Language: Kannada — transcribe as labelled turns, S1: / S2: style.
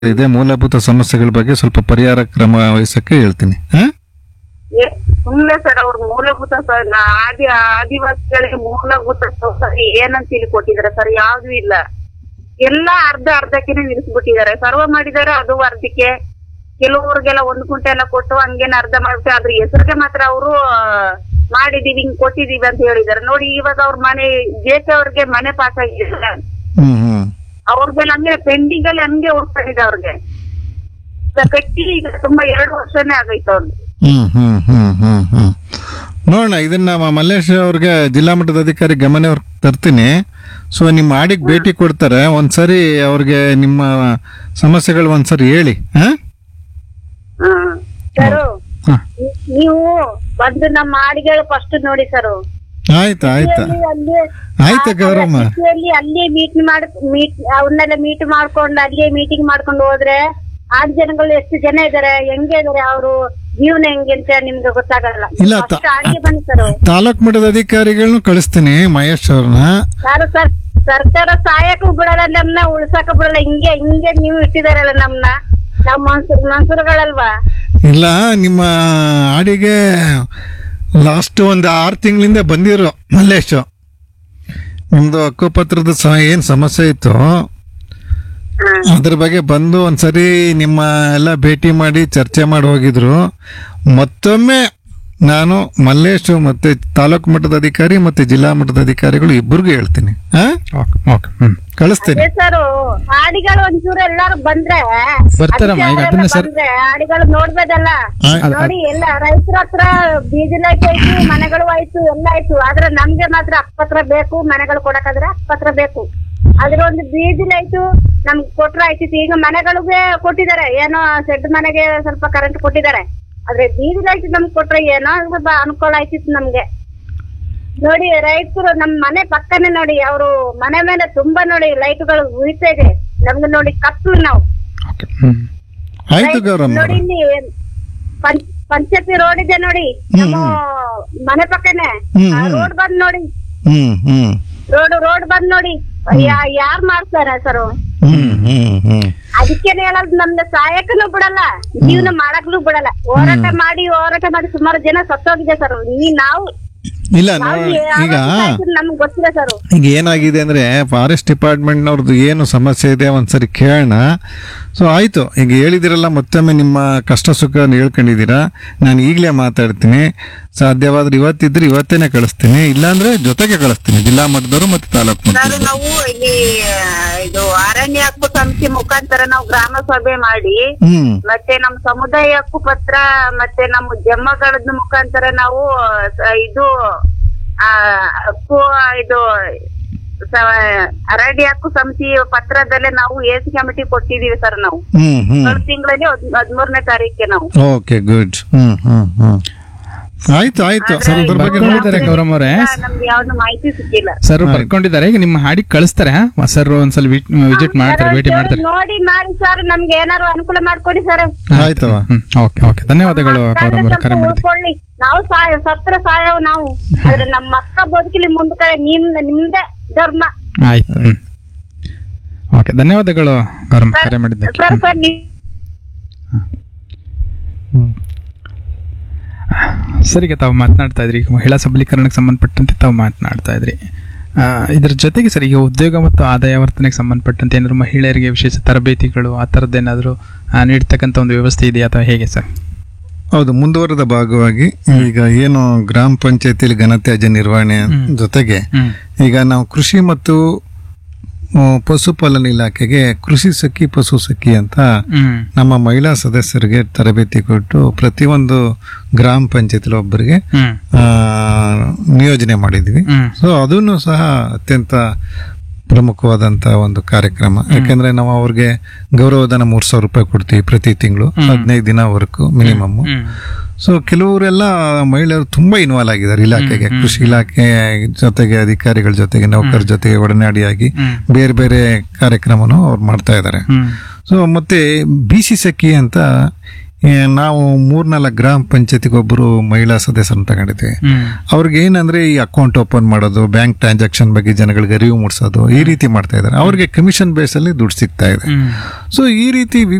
S1: ಇದೆ ಮೂಲಭೂತ ಸಮಸ್ಯೆಗಳ ಬಗ್ಗೆ ಸ್ವಲ್ಪ ಪರಿಹಾರ ಕ್ರಮ ವಹಿಸಕ್ಕೆ ಹೇಳ್ತೀನಿ ಹಾ
S2: ಏ- ಸುಮ್ನೆ ಸರ್ ಅವ್ರ ಮೂಲಭೂತ ಸ- ನಾ- ಆದಿ ಆದಿವಾಸಿಗಳಿಗೆ ಮೂಲಭೂತ ಸೌಕರ್ಯ ಏನಂತ ಹೇಳಿ ಕೊಟ್ಟಿದ್ದಾರೆ ಸರ್ ಯಾವ್ದು ಇಲ್ಲ ಎಲ್ಲ ಅರ್ಧ ಅರ್ಧಕ್ಕೆನೆ ನಿಲ್ಲಿಸ್ಬಿಟ್ಟಿದ್ದಾರೆ ಸರ್ವ ಮಾಡಿದ್ದಾರೆ ಅದು ಅರ್ಧಕ್ಕೆ ಕೆಲವ್ರಿಗೆಲ್ಲ ಒಂದ್ ಕುಂಟೆ ಎಲ್ಲ ಕೊಟ್ಟು ಹಂಗೇನ ಅರ್ಧ ಮಾಡ್ಬಿಟ್ಟು ಅದ್ರ ಹೆಸರಿಗೆ ಮಾತ್ರ ಅವರು ಮಾಡಿದೀವಿ ಹಿಂಗ್ ಕೊಟ್ಟಿದೀವಿ ಅಂತ ಹೇಳಿದ್ದಾರೆ ನೋಡಿ ಇವಾಗ ಅವ್ರ ಮನೆ ಜೇಕೆ ಅವ್ರಿಗೆ ಮನೆ ಪಾಸ್ ಆಗಿದೆ
S1: ಹ್ಮ್ ಹ್ಮ್
S2: ಅವ್ರದ್ದೆಲ್ಲ ಹಂಗೆ ಪೆಂಡಿಂಗ್ ಅಲ್ಲಿ ಹಂಗೆ ಉಳ್ಕೊಂಡಿದೆ ಅವ್ರಿಗೆ ಈಗ ಕಟ್ಟಿ ಈಗ ತುಂಬಾ ಎರಡು ವರ್ಷನೇ ಆಗೈತೆ ಅವ್ರಿಗೆ
S1: ಹ್ಮ್ ಹ್ಮ್ ಹ್ಮ್ ಹ್ಮ್ ಹ್ಮ್ ನೋಡೋಣ ಇದನ್ನ ಮ- ಮಲ್ಲೇಶ್ ಅವ್ರಿಗೆ ಜಿಲ್ಲಾ ಮಟ್ಟದ ಅಧಿಕಾರಿ ಗಮನ ಅವ್ರಿಗೆ ತರ್ತೀನಿ ಸೊ ನಿಮ್ಮ ಆಡಿಗೆ ಭೇಟಿ ಕೊಡ್ತಾರೆ ಒಂದ್ಸರಿ ಅವ್ರಿಗೆ ನಿಮ್ಮ ಸಮಸ್ಯೆಗಳು ಒಂದ್ಸರಿ ಹೇಳಿ ಹಾ
S2: ಹ್ಮ್ ಸರು
S1: ಹಾ.
S2: ನೀವು ಬಂದು ನಮ್ಮ ಹಾಡಿಗಳು ಫಸ್ಟ್ ನೋಡಿ ಸರ್
S1: ಆಯ್ತು ಆಯ್ತು ಆಯ್ತು ಗೌರಮ್ಮ
S2: ಅಲ್ಲೇ ಮೀಟ್ ಮಾಡ್ ಮೀಟ್ ಅವನ್ನೆಲ್ಲ ಮೀಟ್ ಮಾಡ್ಕೊಂಡು ಅಲ್ಲೇ ಮೀಟಿಂಗ್ ಮಾಡ್ಕೊಂಡು ಹೋದ್ರೆ ಆರು ಜನಗಳು ಎಷ್ಟು ಜನ ಇದಾರೆ ಹೆಂಗೆ ಇದಾರೆ ಅವರು ಜೀವನ ಹೆಂಗೆ ಅಂತ ನಿಮ್ಗೆ ಗೊತ್ತಾಗಲ್ಲ
S1: ಇಲ್ಲ, ತ-
S2: ಫಸ್ಟ್ ಹಾಡಿಗೆ ಬನ್ನಿ ಸರ್
S1: ತಾಲೂಕ್ ಮಟ್ಟದ ಅಧಿಕಾರಿಗಳನ್ನ ಕಳಿಸ್ತೀನಿ ಮಹೇಶ್ ಅವ್ರನ್ನ
S2: ಯಾರು ಸರ್ ಸರ್ಕಾರ ಸಹಾಯಕ್ಕೂ ಬಿಡಲ್ಲ ನಮ್ನ ಉಳ್ಸಾಕ ಬಿಡಲ್ಲ ಹಿಂಗೆ ಹಿಂಗೆ ನೀವು ಇಟ್ಟಿದಾರಲ್ಲ ನಮ್ನ ನಾವ್ ಮನ್ಸೂರ್ ಮನ್ಸೂರ್ಗಳಲ್ವಾ
S1: ಇಲ್ಲ ನಿಮ್ಮ ಆಡಿಗೆ ಲಾಸ್ಟ್ ಒಂದು ಆರು ತಿಂಗಳಿಂದ ಬಂದಿರೋ ಮಲ್ಲೇಶ್ ನಿಮ್ದು ಹಕ್ಕುಪತ್ರದ ಸಹ ಏನು ಸಮಸ್ಯೆ ಇತ್ತು ಅದ್ರ ಬಗ್ಗೆ ಬಂದು ಒಂದ್ಸರಿ ನಿಮ್ಮ ಎಲ್ಲ ಭೇಟಿ ಮಾಡಿ ಚರ್ಚೆ ಮಾಡಿ ಹೋಗಿದ್ರು ಮತ್ತೊಮ್ಮೆ ನಾನು ಮಲ್ಲೇಶ್ ಮತ್ತೆ ತಾಲೂಕು ಮಟ್ಟದ ಅಧಿಕಾರಿ ಮತ್ತೆ ಜಿಲ್ಲಾ ಮಟ್ಟದ ಅಧಿಕಾರಿಗಳು ಇಬ್ಬರಿಗೂ ಹೇಳ್ತೀನಿ ಹಾ
S3: ಓಕೆ ಓಕೆ ಹ್ಮ್
S1: ಕಳಿಸ್ತೀನಿ
S2: ಅದೇ ಸರ್ ಹಾಡಿಗಳು ಒಂಚೂರು ಎಲ್ಲಾರು ಬಂದ್ರೆ
S3: ಬರ್ತಾರಮ್ಮ, ಈಗ ಅದನ್ನ ಸರ್-
S2: ಬಂದ್ರೆ ಹಾಡಿಗಳು ನೋಡ್ಬೋದಲ್ಲ
S1: ಆಯ್ತು.
S2: ನೋಡಿ ಎಲ್ಲ ರೈತರ ಹತ್ರ ಬೀಜ ಲೈಟ್ ಆಯ್ತು ಮನೆಗಳು ಆಯ್ತು ಎಲ್ಲ ಆಯ್ತು ಆದ್ರೆ ನಮ್ಗೆ ಮಾತ್ರ ಅಕ್ಕಪತ್ರ ಬೇಕು ಮನೆಗಳು ಕೊಡಕಾದ್ರೆ ಅಕ್ಕಪತ್ರ ಬೇಕು ಅದ್ರ ಒಂದು ಬೀಜ ಲೈಟು ನಮ್ಗೆ ಕೊಟ್ರ ಆಯ್ತಿತ್ತು ಈಗ ಮನೆಗಳಿಗೆ ಕೊಟ್ಟಿದ್ದಾರೆ ಏನೋ ಶೆಡ್ ಮನೆಗೆ ಸ್ವಲ್ಪ ಕರೆಂಟ್ ಕೊಟ್ಟಿದ್ದಾರೆ ಆದ್ರೆ ಬೀಜ ಲೈಟ್ ನಮ್ಗೆ ಕೊಟ್ರೆ ಏನೋ ಸ್ವಲ್ಪ ಅನುಕೂಲ ಆಯ್ತಿತ್ತು ನಮ್ಗೆ ನೋಡಿ ರೈತರು ನಮ್ ಮನೆ ಪಕ್ಕನೆ ನೋಡಿ ಅವರು ಮನೆ ಮೇಲೆ ತುಂಬಾ ನೋಡಿ ಲೈಟ್ಗಳು ಉಳಿತಾ ಇದೆ ನಮ್ಗೆ ನೋಡಿ ಕತ್ಲು ನಾವು
S3: ಓಕೆ ಹ್ಮ್
S1: ಆಯ್ತು ಗೌರಮ್ಮ
S2: ನೋಡಿ ಇಲ್ಲಿ ಪಂಚ್ ಪಂಚಾಯತಿ ರೋಡ್ ಇದೆ ನೋಡಿ ನಮ್ಮ ಮನೆ ಪಕ್ಕನೆ
S1: ಹ್ಮ್, ಹ್ಮ್.
S2: ರೋಡ್ ಬಂದ್ ನೋಡಿ
S1: ಹ್ಮ್ ಹ್ಮ್
S2: ರೋಡ್ ರೋಡ್ ಬಂದ್ ನೋಡಿ ಯಾ- ಯಾರ್ ಮಾಡ್ತಾರೆ ಸರ್
S1: ಹ್ಮ್ ಹ್ಮ್ ಹ್ಮ್
S2: ಅದಕ್ಕೇನೆ ಹೇಳೋದು ನಮ್ಗೆ ಸಹಾಯಕನು ಬಿಡಲ್ಲ ಜೀವನ ಮಾಡಕ್ನು ಬಿಡಲ್ಲ ಹೋರಾಟ ಮಾಡಿ ಹೋರಾಟ ಮಾಡಿ ಸುಮಾರು ಜನ ಸತ್ತೋಗಿದೆ ಸರ್ ಈ ನಾವು
S1: ಇಲ್ಲ
S2: ನಾವು
S1: ನೋ- ಈಗ
S2: ನಮ್ಗೆ ಗೊತ್ತಿಲ್ಲ ಸರ್
S1: ಈಗ ಏನಾಗಿದೆ ಅಂದ್ರೆ ಫಾರೆಸ್ಟ್ ಡಿಪಾರ್ಟ್ಮೆಂಟ್ನವ್ರದ್ದು ಏನು ಸಮಸ್ಯೆ ಇದೆ ಒಂದ್ಸರಿ ಕೇಳೋಣ ಸೊ ಆಯ್ತು ಈಗ ಹೇಳಿದಿರಲ್ಲ ಮತ್ತೊಮ್ಮೆ ನಿಮ್ಮ ಕಷ್ಟ ಸುಖ ಹೇಳ್ಕೊಂಡಿದ್ದೀರಾ ನಾನು ಈಗಲೇ ಮಾತಾಡ್ತೀನಿ ಸಾಧ್ಯವಾದ್ರೆ ಇವತ್ತಿದ್ರೆ ಇವತ್ತೇನೆ ಕಳಿಸ್ತೀನಿ ಇಲ್ಲಾಂದ್ರೆ ಜೊತೆಗೆ ಕಳಿಸ್ತೀನಿ ಜಿಲ್ಲಾ ಮಟ್ಟದವರು ಮತ್ತೆ ತಾಲೂಕು
S2: ಸರ್
S1: ಮಟ್ಟದವರು
S2: ನಾವು ಇಲ್ಲಿ ಆ, ಇದು ಅರಣ್ಯ ಹಕ್ಕು ಸಮಿತಿ ಮುಖಾಂತರ ನಾವು ಗ್ರಾಮ ಸಭೆ ಮಾಡಿ
S1: ಹ್ಮ್
S2: ಮತ್ತೆ ನಮ್ಮ ಸಮುದಾಯ ಹಕ್ಕು ಪತ್ರ ಮತ್ತೆ ನಮ್ಮ ಜಮ್ಮಗಳದ ಮುಖಾಂತರ ನಾವು ಸ- ಇದು ಆ ಹಕ್ಕು ಇದು ಸ- ಅರಣ್ಯ ಹಕ್ಕು ಸಮಿತಿ ಪತ್ರದಲ್ಲೇ ನಾವು ಎಸಿ ಕಮಿಟಿ ಕೊಟ್ಟಿದೀವಿ ಸರ್ ನಾವು
S1: ಹ್ಮ್ ಹ್ಮ್
S2: ಕಳೆದ ತಿಂಗಳಲ್ಲಿ ಹದಿಮೂರನೇ ತಾರೀಕಿಗೆ ನಾವು
S1: ಓಕೆ ಗುಡ್ ಹ್ಮ್ ಹ್ಮ್ ಹ್ಮ್ ಆಯ್ತು ಆಯ್ತು ಸರ್ ಅದ್ರ ಬಗ್ಗೆ
S3: ಬರ್ಕೊಂಡಿದ್ದಾರೆ ಗೌರಮ್ಮ ಅವರೇ
S2: ನಮ್ಗೆ ಯಾವ್ದು ಮಾಹಿತಿ ಸಿಕ್ಕಿಲ್ಲ
S3: ಸರ್ ಬರ್ಕೊಂಡಿದ್ದಾರೆ ಈಗ ನಿಮ್ಮ ಹಾಡಿಗೆ ಕಳಿಸ್ತಾರೆ ಸರ್ ಒಂದ್ಸಲ ವಿಸಿಟ್ ಮಾಡ್ತಾರೆ ಭೇಟಿ ಮಾಡ್ತಾರೆ
S2: ನೋಡಿ ಮಾಡಿ ಸರ್ ನಮ್ಗೆ ಏನಾರು ಅನುಕೂಲ ಮಾಡ್ಕೊಡಿ ಸರ್
S1: ಆಯ್ತವ
S3: ಹ್ಮ್ ಓಕೆ ಓಕೆ ಧನ್ಯವಾದಗಳು ಗೌರಮ್ಮ ಅವರೇ ಕರೆ ಮಾಡಿದ್ದೆ
S2: ಉಳ್ಕೊಳ್ಳಿ ನಾವು ಸಾಯ ಸತ್ರ ಸಾಯವ್ ನಾವು ಆದ್ರೆ ನಮ್ಮ ಅಕ್ಕ ಬದುಕಲಿ ಮುಂದ ಕಡೆ ನಿಮ್ ನಿಮ್ದೇ ಧರ್ಮ
S3: ಆಯ್ತು ಹ್ಮ್ ಓಕೆ ಧನ್ಯವಾದಗಳು ಗೌರಮ್ಮ ಕರೆ ಮಾಡಿದ್ದಕ್ಕೆ
S2: ಸರ್ ಸರ್ ನೀವ್
S3: ಸರಿಗೆ ತಾವು ಮಾತನಾಡ್ತಾ ಇದ್ರಿ ಈಗ ಮಹಿಳಾ ಸಬಲೀಕರಣಕ್ಕೆ ಸಂಬಂಧಪಟ್ಟಂತೆ ತಾವು ಮಾತನಾಡ್ತಾ ಇದ್ರಿ ಆ, ಇದ್ರ ಜೊತೆಗೆ ಸರ್ ಈಗ ಉದ್ಯೋಗ ಮತ್ತು ಆದಾಯ ವರ್ತನೆಗೆ ಸಂಬಂಧಪಟ್ಟಂತೆ ಏನಾದ್ರು ಮಹಿಳೆಯರಿಗೆ ವಿಶೇಷ ತರಬೇತಿಗಳು ಆ ಥರದ್ದೇನಾದರೂ ನೀಡ್ತಕ್ಕಂಥ ಒಂದು ವ್ಯವಸ್ಥೆ ಇದೆಯಾ ಅಥವಾ ಹೇಗೆ ಸರ್
S1: ಹೌದು ಮುಂದುವರೆದ ಭಾಗವಾಗಿ ಈಗ ಏನು ಗ್ರಾಮ ಪಂಚಾಯತಿಲಿ ಘನತ್ಯಾಜ್ಯ ನಿರ್ವಹಣೆ ಜೊತೆಗೆ
S3: ಹ್ಮ್
S1: ಈಗ ನಾವು ಕೃಷಿ ಮತ್ತು ಆ, ಪಶುಪಾಲನೆ ಇಲಾಖೆಗೆ ಕೃಷಿ ಸಖಿ ಪಶು ಸಖಿ ಅಂತ
S3: ಹ್ಮ್
S1: ನಮ್ಮ ಮಹಿಳಾ ಸದಸ್ಯರಿಗೆ ತರಬೇತಿ ಕೊಟ್ಟು ಪ್ರತಿಯೊಂದು ಗ್ರಾಮ ಪಂಚಾಯತಿಲಿ ಒಬ್ಬರಿಗೆ
S3: ಹ್ಮ್
S1: ಆ, ನಿಯೋಜನೆ ಮಾಡಿದ್ವಿ
S3: ಹ್ಮ್
S1: ಸೊ ಅದನ್ನು ಸಹ ಅತ್ಯಂತ ಪ್ರಮುಖವಾದಂತ ಒಂದು ಕಾರ್ಯಕ್ರಮ ಯಾಕಂದ್ರೆ ನಾವು ಅವ್ರಿಗೆ ಗೌರವಧನ ಮೂರ್ ಸಾವಿರ ರೂಪಾಯಿ ಕೊಡ್ತೀವಿ ಪ್ರತಿ ತಿಂಗಳು ಹದಿನೈದು ದಿನ ವರ್ಕು ಮಿನಿಮಮ್
S3: ಹ್ಮ್
S1: ಸೊ ಕೆಲವರೆಲ್ಲ ಮಹಿಳೆಯರು ತುಂಬಾ ಇನ್ವಾಲ್ವ್ ಆಗಿದ್ದಾರೆ ಇಲಾಖೆಗೆ ಕೃಷಿ ಇಲಾಖೆ ಜೊತೆಗೆ ಅಧಿಕಾರಿಗಳ ಜೊತೆಗೆ ನೌಕರ ಜೊತೆಗೆ ಒಡನಾಡಿಯಾಗಿ
S3: ಹ್ಮ್.
S1: ಬೇರೆ ಬೇರೆ ಕಾರ್ಯಕ್ರಮನು ಅವ್ರು ಮಾಡ್ತಾ ಇದ್ದಾರೆ
S3: ಹ್ಮ್
S1: ಸೊ ಮತ್ತೆ ಬಿ ಸಿ ಸಖಿ ಅಂತ ಏ, ನಾವು ಮೂರ್ನಾಲ್ಕು ಗ್ರಾಮ ಪಂಚಾಯತಿಗೆ ಒಬ್ಬರು ಮಹಿಳಾ ಸದಸ್ಯರನ್ನು ತಗೊಂಡಿದ್ವಿ
S3: ಹ್ಮ್
S1: ಅವ್ರಿಗೆ ಏನಂದ್ರೆ ಈ ಅಕೌಂಟ್ ಓಪನ್ ಮಾಡೋದು ಬ್ಯಾಂಕ್ ಟ್ರಾನ್ಸಾಕ್ಷನ್ ಬಗ್ಗೆ ಜನಗಳಿಗೆ ಅರಿವು ಮೂಡಿಸೋದು ಈ ರೀತಿ ಮಾಡ್ತಾ ಇದ್ದಾರೆ ಅವ್ರಿಗೆ ಕಮಿಷನ್ ಬೇಸ್ ಅಲ್ಲಿ ದುಡ್ಡು ಸಿಗ್ತಾ ಇದೆ
S3: ಹ್ಮ್
S1: ಸೊ ಈ ರೀತಿ